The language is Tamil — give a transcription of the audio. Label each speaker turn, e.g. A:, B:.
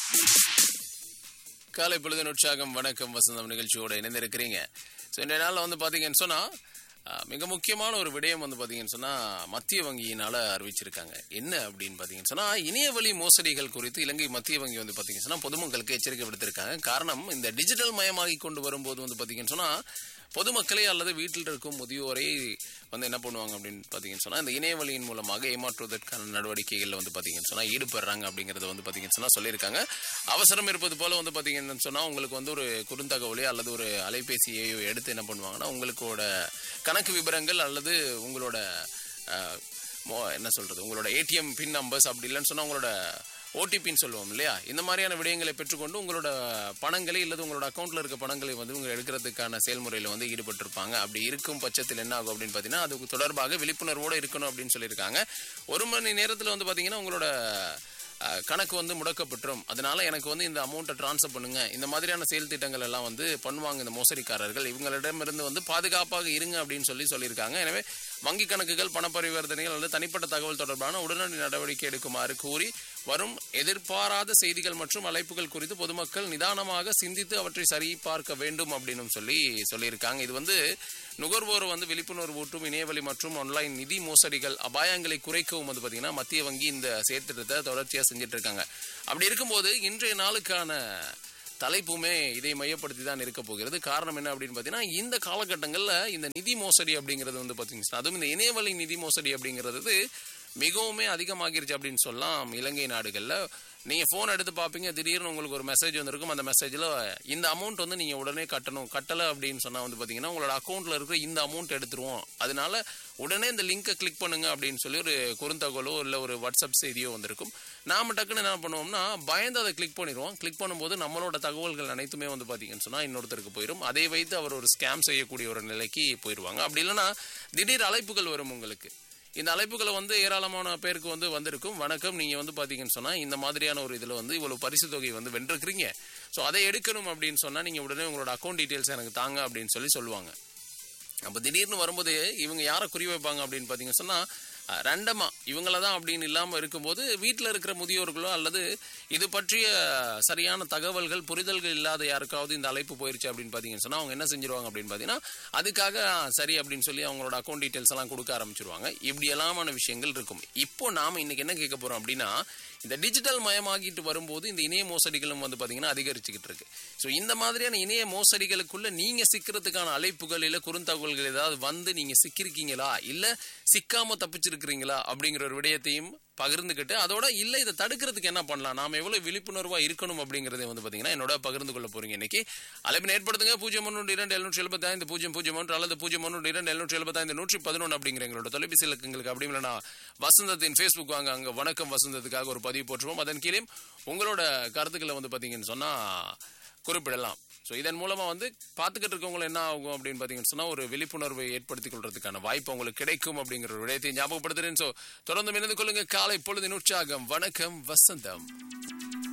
A: காலை பொழுதின் உற்சாகம் வணக்கம் வசந்தம் நிகழ்ச்சியோட இணைந்திருக்கிறீங்க ஸோ இன்றைய நாளில் வந்து பார்த்தீங்கன்னு சொன்னால் மிக முக்கியமான ஒரு விடயம் வந்து பார்த்தீங்கன்னு சொன்னால் மத்திய வங்கியினால் அறிவிச்சிருக்காங்க என்ன அப்படின்னு பார்த்தீங்கன்னு சொன்னால் இணையவழி மோசடிகள் குறித்து இலங்கை மத்திய வங்கி வந்து பார்த்தீங்கன்னு சொன்னால் பொதுமக்களுக்கு எச்சரிக்கை விடுத்திருக்காங்க காரணம் இந்த டிஜிட்டல் மயமாகி கொண்டு வரும்போது வந்து பார்த்தீங்கன்னு சொன்னால் பொதுமக்களே அல்லது வீட்டில் இருக்கும் முதியோரை வந்து என்ன பண்ணுவாங்க அப்படின்னு பார்த்தீங்கன்னு சொன்னால் இந்த இணையவழியின் மூலமாக ஏமாற்றுவதற்கான நடவடிக்கைகளில் வந்து பார்த்தீங்கன்னு சொன்னால் ஈடுபடுறாங்க அப்படிங்கிறத வந்து பார்த்தீங்கன்னு சொன்னால் சொல்லியிருக்காங்க அவசரம் இருப்பது போல வந்து பார்த்தீங்கன்னு சொன்னால் உங்களுக்கு வந்து ஒரு குறுந்தகவலையோ அல்லது ஒரு அலைபேசியையோ எடுத்து என்ன பண்ணுவாங்கன்னா உங்களுக்கோட கணக்கு விவரங்கள் அல்லது உங்களோட அஹ், மோ- என்ன சொல்றது உங்களோட ஏடிஎம் பின் நம்பர்ஸ் அப்படி இல்லைன்னு சொன்னால் உங்களோட ஓடிபின்னு சொல்லுவோம் இல்லையா இந்த மாதிரியான விடயங்களை பெற்றுக்கொண்டு உங்களோட பணங்களை இல்லது உங்களோட அக்கௌண்ட்ல இருக்க பணங்களை வந்து உங்க எடுக்கிறதுக்கான செயல்முறையில் வந்து ஈடுபட்டிருப்பாங்க அப்படி இருக்கும் பட்சத்தில் என்ன ஆகும் அப்படின்னு பார்த்தீங்கன்னா அதுக்கு தொடர்பாக விழிப்புணர்வோடு இருக்கணும் அப்படின்னு சொல்லியிருக்காங்க ஒரு மணி நேரத்தில் வந்து பார்த்தீங்கன்னா உங்களோட அஹ், கணக்கு வந்து முடக்கப்பட்டுரும் அதனால எனக்கு வந்து இந்த அமௌண்ட்டை ட்ரான்ஸ்ஃபர் பண்ணுங்க இந்த மாதிரியான செயல் திட்டங்கள் எல்லாம் வந்து பண்ணுவாங்க இந்த மோசடிக்காரர்கள் இவங்களிடமிருந்து வந்து பாதுகாப்பாக இருங்க அப்படின்னு சொல்லி சொல்லியிருக்காங்க எனவே வங்கி கணக்குகள் பண பரிவர்த்தனைகள் அல்லது தனிப்பட்ட தகவல் தொடர்பான உடனடி நடவடிக்கை எடுக்குமாறு கூறி வரும் எதிர்பாராத செய்திகள் மற்றும் அழைப்புகள் குறித்து பொதுமக்கள் நிதானமாக சிந்தித்து அவற்றை சரி பார்க்க வேண்டும் அப்படின்னு சொல்லி சொல்லியிருக்காங்க இது வந்து நுகர்வோர் வந்து விழிப்புணர்வு ஊட்டும் இணையவழி மற்றும் ஆன்லைன் நிதி மோசடிகள் அபாயங்களை குறைக்கவும் வந்து பார்த்தீங்கன்னா மத்திய வங்கி இந்த செயற்திட்டத்தை தொடர்ச்சியாக செஞ்சுட்டு இருக்காங்க அப்படி இருக்கும்போது இன்றைய நாளுக்கான தலைப்புமே இதை மையப்படுத்தி தான் இருக்க போகிறது காரணம் என்ன அப்படின்னு பார்த்தீங்கன்னா இந்த காலகட்டங்களில் இந்த நிதி மோசடி அப்படிங்கிறது வந்து பார்த்தீங்கன்னா அதுவும் இந்த இணையவழி நிதி மோசடி அப்படிங்கிறது மிகவுமே அதிகமாகிருச்சு அப்படின்னு சொல்லலாம் இலங்கை நாடுகளில் நீங்கள் ஃபோன் எடுத்து பார்ப்பீங்க திடீர்னு உங்களுக்கு ஒரு மெசேஜ் வந்திருக்கும் அந்த மெசேஜில் இந்த அமௌண்ட் வந்து நீங்கள் உடனே கட்டணும் கட்டலை அப்படின்னு சொன்னால் வந்து பார்த்தீங்கன்னா உங்களோட அக்கௌண்ட்டில் இருக்கிற இந்த அமௌண்ட் எடுத்துருவோம் அதனால உடனே இந்த லிங்கை கிளிக் பண்ணுங்க அப்படின்னு சொல்லி ஒரு குறுந்தகவலோ இல்லை ஒரு வாட்ஸ்அப் செய்தியோ வந்திருக்கும் நாம டக்குன்னு என்ன பண்ணுவோம்னா பயந்து அதை கிளிக் பண்ணிடுவோம் கிளிக் பண்ணும்போது நம்மளோட தகவல்கள் அனைத்துமே வந்து பார்த்தீங்கன்னு சொன்னால் இன்னொருத்தருக்கு போயிடும் அதை வைத்து அவர் ஒரு ஸ்கேம் செய்யக்கூடிய ஒரு நிலைக்கு போயிடுவாங்க அப்படி இல்லைன்னா திடீர் அழைப்புகள் வரும் உங்களுக்கு இந்த அழைப்புகளை வந்து ஏராளமான பேருக்கு வந்து வந்திருக்கும் வணக்கம் நீங்கள் வந்து பார்த்தீங்கன்னு சொன்னால் இந்த மாதிரியான ஒரு இதில் வந்து இவ்வளோ பரிசு தொகை வந்து வென்றிருக்கிறீங்க ஸோ அதை எடுக்கணும் அப்படின்னு சொன்னால் நீங்கள் உடனே உங்களோட அக்கௌண்ட் டீட்டெயில்ஸ் எனக்கு தாங்க அப்படின்னு சொல்லி சொல்லுவாங்க அப்போ திடீர்னு வரும்போது இவங்க யாரை குறி வைப்பாங்க அப்படின்னு பார்த்தீங்கன்னு சொன்னால் ரெண்டமா இவங்கள தான் அப்படின்னு இல்லாமல் இருக்கும்போது வீட்டில் இருக்கிற முதியோர்களோ அல்லது இது பற்றிய சரியான தகவல்கள் புரிதல்கள் இல்லாத யாருக்காவது இந்த அழைப்பு போயிருச்சு அப்படின்னு பார்த்தீங்கன்னு சொன்னால் அவங்க என்ன செஞ்சிருவாங்க அப்படின்னு பார்த்தீங்கன்னா அதுக்காக ஆ, சரி அப்படின்னு சொல்லி அவங்களோட அக்கௌண்ட் டீட்டெயில்ஸ் எல்லாம் கொடுக்க ஆரம்பிச்சிருவாங்க இப்படி எல்லாமான விஷயங்கள் இருக்கும் இப்போ நாம இன்னைக்கு என்ன கேட்க போறோம் அப்படின்னா இந்த டிஜிட்டல் மயமாகிட்டு வரும்போது இந்த இணைய மோசடிகளும் வந்து பாத்தீங்கன்னா அதிகரிச்சுக்கிட்டு இருக்கு ஸோ இந்த மாதிரியான இணைய மோசடிகளுக்குள்ள நீங்க சிக்கிறதுக்கான அழைப்புகள் இல்ல குறுந்தகவல்கள் ஏதாவது வந்து நீங்க சிக்கிருக்கீங்களா இல்ல சிக்காம தப்பிச்சிருக்கிறீங்களா அப்படிங்கிற ஒரு விடயத்தையும் பகிர்ந்துக்கிட்டு அதோட இல்ல இதை தடுக்கிறதுக்கு என்ன பண்ணலாம் நாம எவ்வளவு விழிப்புணர்வா இருக்கணும் அப்படிங்கறதை வந்து பாத்தீங்கன்னா என்னோட பகிர்ந்து கொள்ள போறீங்க இன்னைக்கு அழைப்பினை ஏற்படுத்துங்க பூஜ்ஜியம் ஒன்று இரண்டு எழுநூற்றி எழுபத்தி ஐந்து பூஜ்ஜியம் பூஜ்ஜியம் ஒன்று அல்லது பூஜ்ஜியம் ஒன்று இரண்டு எழுநூற்றி எழுபத்தி ஐந்து நூற்றி பதினொன்று அப்படிங்கிற எங்களோட தொலைபேசி இலக்கங்களுக்கு அப்படி இல்லைனா வசந்தத்தின் ஃபேஸ்புக் வாங்க அங்க வணக்கம் வசந்தத்துக்காக ஒரு பதிவு போட்டுருவோம் அதன் கீழே உங்களோட கருத்துக்களை வந்து பாத்தீங்கன்னு சொன்னா குறிப்பிடலாம் ஸோ இதன் மூலமா வந்து பார்த்துக்கிட்டு இருக்கவங்க என்ன ஆகும் அப்படின்னு பார்த்தீங்கன்னு சொன்னா ஒரு விழிப்புணர்வை ஏற்படுத்திக் கொள்றதுக்கான வாய்ப்பு உங்களுக்கு கிடைக்கும் அப்படிங்கிற ஒரு விடயத்தை ஞாபகப்படுத்துறேன் ஸோ தொடர்ந்து இணைந்து கொள்ளுங்க காலை பொழுதின் உற்சாகம் வணக்கம் வசந்தம்